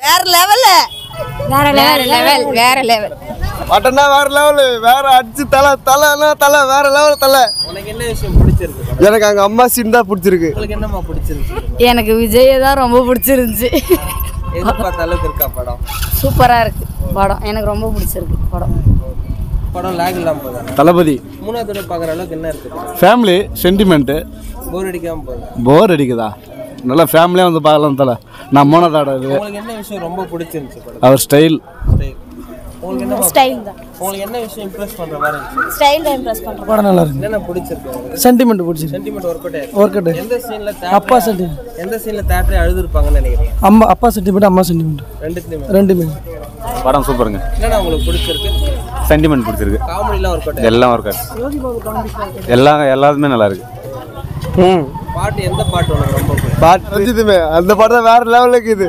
வேற லெவல் வேற லெவல் வேற லெவல் மட்டன்னா வேற லெவலு வேற அடிச்சு தலை தலைனா தலை வேற லெவல் தலை உனக்கு என்ன விஷயம் பிடிச்சிருக்கு எனக்கு அங்க அம்மா சீன் தான் பிடிச்சிருக்கு உங்களுக்கு என்னம்மா பிடிச்சிருந்துச்சு எனக்கு விஜய் தான் ரொம்ப பிடிச்சிருந்துச்சு எதிர்பார்த்த அளவுக்கு இருக்கா படம் சூப்பரா இருக்கு படம் எனக்கு ரொம்ப பிடிச்சிருக்கு படம் படம் லேக் இல்லாம போதா தளபதி மூணாவது தடவை பார்க்குற அளவுக்கு என்ன இருக்குது ஃபேமிலி சென்டிமெண்ட்டு போர் அடிக்காம போகுதா போர் அடிக்குதா நல்லா ஃபேமிலியாக வந்து பார்க்கலாம் தலை நான் மூணாவது இது உங்களுக்கு என்ன விஷயம் ரொம்ப பிடிச்சிருந்துச்சு படம் அவர் ஸ்டைல் Style. உங்களுக்கு என்ன ஸ்டைல் தான் உங்களுக்கு என்ன விஷயம் இம்ப்ரெஸ் பண்ற மாதிரி இருந்துச்சு ஸ்டைல் தான் இம்ப்ரெஸ் பண்றோம் படம் நல்லா இருக்கு என்னென்ன பிடிச்சிருக்கு உங்களுக்கு சென்டிமெண்ட் பிடிச்சிருக்கு sentiment work out work out எந்த சீன்ல அப்பா sentiment. எந்த சீன்ல தேட்டரே அழுதுருப்பாங்கன்னு நினைக்கிறீங்க அம்மா அப்பா சென்டிமெண்ட் அம்மா சென்டிமெண்ட் ரெண்டுத்துலயுமே ரெண்டுமே படம் சூப்பருங்க என்னடா உங்களுக்கு பிடிச்சிருக்கு சென்டிமெண்ட் பிடிச்சிருக்கு காமெடிலாம் ஒர்க் அவுட் எல்லாம் ஒர்க் ஆகுது எல்லாம் எல்லாத்துமே நல்லா இருக்கு பாட்டு எந்த பாட்டு உனக்கு ரொம்ப பிடிக்கும் பாட்டு ரஞ்சித்துமே அந்த படம் தான் வேற லெவலுக்கு இது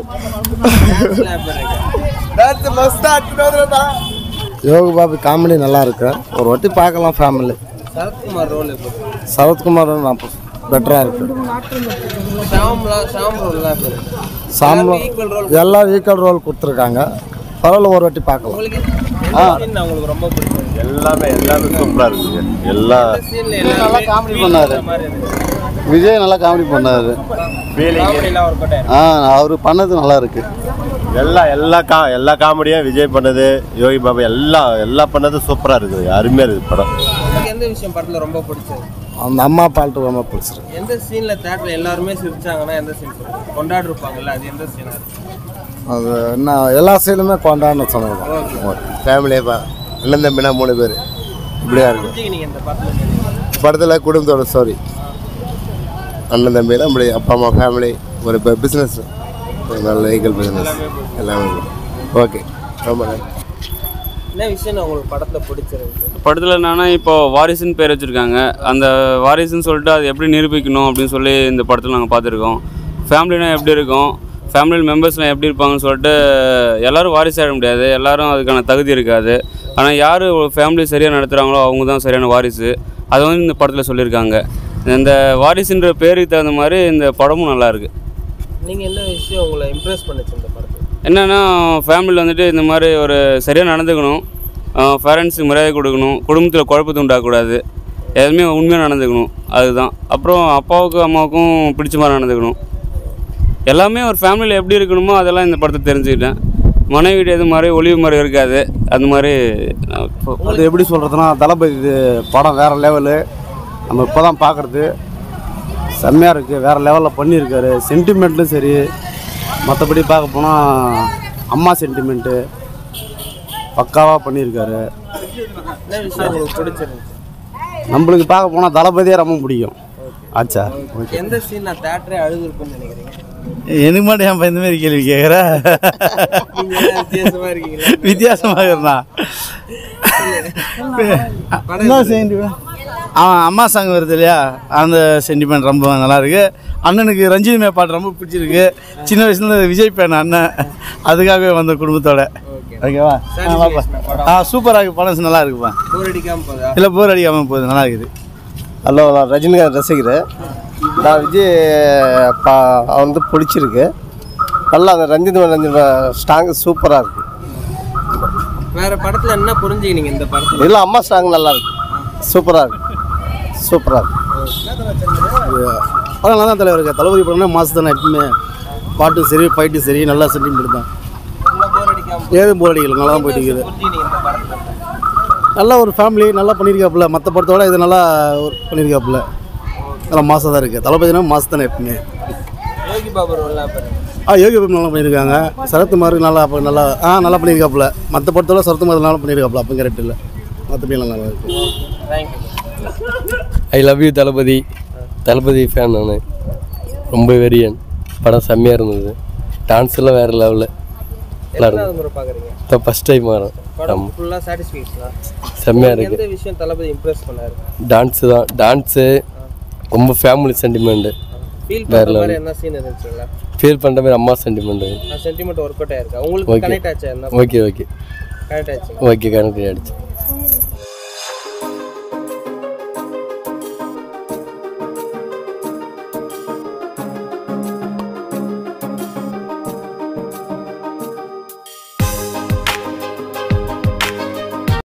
டான்ஸ் மஸ்தா அடிச்சுட்டு யோகி பாபு காமெடி நல்லா இருக்கு ஒரு வாட்டி பார்க்கலாம் ஃபேமிலி சரத்குமார் ரோல் எப்படி சரத்குமார் நான் பெட்டராக இருக்கு ஷாம்லாம் ஷாம் ரோல்லாம் எப்படி இருக்கு? சாம்பலம் equal role. எல்லாம் ஈக்குவல் ரோல் கொடுத்துருக்காங்க பரவாயில்ல ஒரு வாட்டி பார்க்கலாம் உங்களுக்கு எந்த scene உங்களுக்கு ரொம்ப பிடிக்கும் எல்லாமே எல்லாமே சூப்பராக இருக்குது எல்லா சீன்ல எல்லாமே காமெடி feel பண்ணாரு. பண்ற மாதிரி இருக்கு விஜய் நல்லா காமெடி பண்ணாரு காமெடிலாம் ஒர்க் அவுட் ஆ அவர் பண்ணது நல்லா இருக்கு எல்லா எல்லா கா எல்லா காமெடியும் விஜய் பண்ணது யோகி பாபா எல்லாம் எல்லாம் பண்ணது சூப்பராக இருக்குது அருமையாக இருக்குது படம் உங்களுக்கு எந்த விஷயம் படத்துல ரொம்ப பிடிச்சது அந்த அம்மா பாட்டு ரொம்ப பிடிச்சிருக்கு எந்த சீன்ல தேட்டர்ல எல்லாருமே சிரிச்சாங்கன்னா எந்த சீன் கொண்டாடி இருப்பாங்கல்ல அது எந்த சீனா இருக்கு அது என்ன எல்லா சைடுமே கொண்டாடணும் சொன்னது ஃபேமிலியே பா அண்ணன் தம்பினா மூணு பேர் இப்படியா இருக்கும் புரிஞ்சுக்கினீங்க இந்த படத்துல படத்தில் குடும்பத்தோட ஸ்டோரி அண்ணன் தம்பி தான் இப்படி அப்பா அம்மா ஃபேமிலி ஒரு பிஸ்னஸ் ஒரு நல்ல வெஹிக்கல் பிஸ்னஸ் எல்லாமே ஓகே ரொம்ப நன்றி என்ன விஷயம் உங்களுக்கு படத்துல பிடிச்சிருக்கு படத்தில் என்னன்னா இப்போ வாரிசுன்னு பேர் வச்சுருக்காங்க அந்த வாரிசுன்னு சொல்லிட்டு அது எப்படி நிரூபிக்கணும் அப்படின்னு சொல்லி இந்த படத்தில் நாங்கள் பார்த்துருக்கோம் ஃபேமிலினா எப்படி இருக்கும் ஃபேமிலி மெம்பர்ஸ்லாம் எப்படி இருப்பாங்கன்னு சொல்லிட்டு எல்லாரும் வாரிசு ஆட முடியாது எல்லாரும் அதுக்கான தகுதி இருக்காது ஆனால் யார் ஒரு ஃபேமிலி சரியாக நடத்துகிறாங்களோ அவங்க தான் சரியான வாரிசு அதை வந்து இந்த படத்தில் சொல்லியிருக்காங்க இந்த வாரிசுன்ற பேருக்கு தகுந்த மாதிரி இந்த படமும் நல்லா இருக்கு நீங்க என்ன விஷயம் உங்களை இம்ப்ரெஸ் பண்ணுச்சு இந்த படத்துல என்னென்னா ஃபேமிலியில் வந்துட்டு இந்த மாதிரி ஒரு சரியாக நடந்துக்கணும் பேரண்ட்ஸுக்கு மரியாதை கொடுக்கணும் குடும்பத்தில் குழப்பத்தை உண்டாக்கக்கூடாது எதுவுமே உண்மையாக நடந்துக்கணும் அதுதான் அப்புறம் அப்பாவுக்கும் அம்மாவுக்கும் பிடிச்ச மாதிரி நடந்துக்கணும் எல்லாமே ஒரு ஃபேமிலியில் எப்படி இருக்கணுமோ அதெல்லாம் இந்த படத்தை தெரிஞ்சுக்கிட்டேன் மனைவி எது மாதிரி ஒளிவு மாதிரி இருக்காது அந்த மாதிரி நான் இப்போ அது எப்படி சொல்கிறதுனா தளபதி இது படம் வேறு லெவலு நம்ம இப்போ தான் பார்க்குறது செம்மையாக இருக்குது வேறு லெவலில் பண்ணியிருக்காரு சென்டிமெண்ட்டும் சரி மற்றபடி பார்க்க போனால் அம்மா சென்டிமெண்ட்டு பக்காவாக பண்ணியிருக்காரு என்ன விஷயம் உங்களுக்கு பிடிச்சிருந்துச்சு நம்மளுக்கு பார்க்க போனால் தளபதியே ரொம்ப பிடிக்கும் ஆச்சா எந்த சீன் நான் தேட்டரே அழுதுருக்குன்னு நினைக்கிறீங்க எனக்கு மட்டும் என் இந்த மாதிரி கேள்வி கேட்குற நீங்க என்ன வித்தியாசமா இருக்கீங்களா வித்தியாசமாக இருந்தான் என்ன சென்டிமெண்ட் அவன் அம்மா சாங் வருது இல்லையா அந்த சென்டிமெண்ட் ரொம்ப நல்லா இருக்கு அண்ணனுக்கு ரஞ்சித் மே பாட்டு ரொம்ப பிடிச்சிருக்கு சின்ன வயசுல விஜய் பேன் அண்ணன் அதுக்காகவே வந்த குடும்பத்தோட ஓகேவா ஆ, வாப்பா. ஆ சூப்பராக இருக்கு படம் நல்லா இருக்குப்பா போர் அடிக்காம போதா இல்லை போர் அடிக்காமல் போகுது நல்லா இருக்குது ஹலோ நான் ரஜினிகாந்த் ரசிகர் நான் விஜய் பா வந்து பிடிச்சிருக்கு நல்லா அந்த ரஞ்சித் ரஞ்சித் ஸ்டாங் சூப்பராக இருக்கு வேற படத்துல என்ன புரிஞ்சுக்கினீங்க இந்த படத்துல இல்லை அம்மா ஸ்டாங் நல்லா இருக்கு சூப்பராக இருக்கு சூப்பராக இருக்கு படம் நல்லா தான் தலைவர் இருக்கு தளபதி படம்னா மாசம் தானே எப்பவுமே பாட்டு சரி ஃபைட்டு சரி நல்லா சென்டிமெண்ட் தான் நல்லா போர் அடிக்காம ஏது போர் அடிக்கல நல்லா தான் போயிட்டு இருக்குது புரிஞ்சுக்கினீங்க இந்த படத்துல நல்ல ஒரு ஃபேமிலி நல்லா பண்ணியிருக்காப்புல மற்ற படத்தோட இது நல்லா ஒரு பண்ணியிருக்காப்புல நல்லா மாதம் தான் இருக்குது தளபதினா மாதம் தானே எப்பவுமே யோகி பாபு ரோல்லாம் பாருங்க ஆ யோகி பாபு நல்லா பண்ணியிருக்காங்க சரத்குமார் நல்லா அப்போ நல்லா ஆ நல்லா பண்ணியிருக்காப்புல மற்ற படத்தோட சரத்குமார் நல்லா பண்ணியிருக்காப்புல அப்போ கரெக்ட் இல்லை மற்றபடி நல்லா இருக்குது thank you I love you Thalapathy Thalapathy fan நான் ரொம்ப வெறியன் படம் செம்மையாக இருந்தது டான்ஸ் எல்லாம் வேறு லெவலில் நல்லா எத்தனாவது இருந்தது முறை பாக்குறீங்க இப்போ ஃபஸ்ட் டைம் வரோம் படம் ஆமாம் ஃபுல்லா சாட்டிஸ்ஃபேக்ஷனா செம்மையாக இருக்குது எந்த விஷயம் தளபதி இம்ப்ரெஸ் பண்ணாரு டான்ஸு தான் டான்ஸு ரொம்ப ஃபேமிலி சென்டிமெண்ட்டு ஃபீல் வேற பண்ற level. மாதிரி என்ன சீன் இருந்துச்சுங்களா ஃபீல் பண்ணுற மாதிரி அம்மா சென்டிமெண்ட்டு சென்டிமெண்ட் ஒர்க் அவுட் ஆயிருக்கா உங்களுக்கு Okay. கனெக்ட் ஆச்சா என்ன ஓகே ஓகே கனெக்ட் ஆச்சு ஓகே கனெக்ட் ஆகிடுச்சு